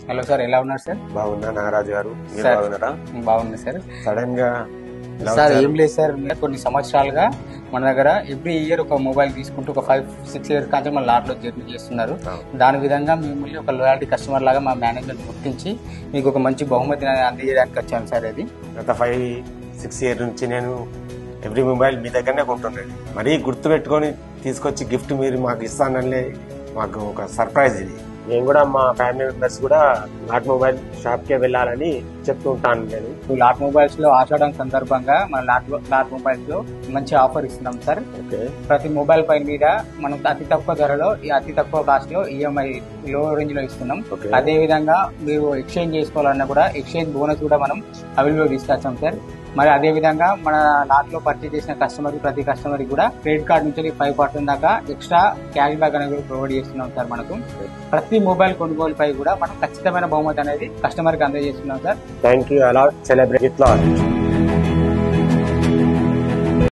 Hello sir ఎలా ఉన్నారు sir బాగున్నా నాగరాజు గారు మీరు సార్. బాగున్నారా బాగుంది సార్ సడన్ గా ఎలా సార్ వచ్చారు? ఏం లేదు సార్ కొన్ని సంవత్సరాలుగా మన దగ్గర ఎవ్రీ ఇయర్ ఒక మొబైల్ తీసుకుంటూ ఒక ఫైవ్ సిక్స్ ఇయర్స్ కానీ మన లాట్లో జర్నీ చేస్తున్నారు ఆ. దాని విధంగా మిమ్మల్ని ఒక లాయల్టీ కస్టమర్ లాగా మా మేనేజ్మెంట్ గుర్తించి మీకు ఒక మంచి బహుమతిని అందజేయడానికి వచ్చాను సార్ అది గత ఫైవ్ సిక్స్ ఇయర్ నుంచి నేను ఎవ్రీ మొబైల్ మీ దగ్గరనే కొంటున్నాను మరీ గుర్తు పెట్టుకొని తీసుకొచ్చి గిఫ్ట్ మీరు మాకు ఇస్తానని మాకు ఒక సర్ప్రైజ్ ఇది నేను కూడా మా ఫ్యామిలీ మెంబర్స్ కూడా నాట్ మొబైల్ షాప్ కే వెళ్ళాలని చెప్తుంటాను నేను లాట్ మొబైల్స్ లో ఆషాఢం సందర్భంగా మన లాట్ లాట్ మొబైల్స్ లో మంచి ఆఫర్ ఇస్తున్నాం సార్ ఓకే ప్రతి మొబైల్ పైన మీద మనం అతి తక్కువ ధరలో ఈ అతి తక్కువ కాస్ట్ లో ఈఎంఐ లో రేంజ్ లో ఇస్తున్నాం ఓకే అదే విధంగా మీరు ఎక్స్చేంజ్ చేసుకోవాలన్నా కూడా ఎక్స్చేంజ్ బోనస్ కూడా మనం అవైలబుల్ తీసుకొచ్చాం సార్ మరి అదే విధంగా మన లాట్ లో పర్చేజ్ చేసిన కస్టమర్ ప్రతి కస్టమర్ కూడా క్రెడిట్ కార్డ్ నుంచి ఫైవ్ పర్సెంట్ దాకా ఎక్స్ట్రా క్యాష్ బ్యాక్ అనేది ప్రొవైడ్ చేస్తున్నాం సార్ మనకు ప్రతి మొబైల్ కొనుగోలుపై కూడా మనం ఖచ్చితమైన బహుమతి అనేది కస్టమర్ కి అందజేస్తున్నాం సార్ థ్యాంక్ యూ అలా సెలబ్రేట్ ఇట్లా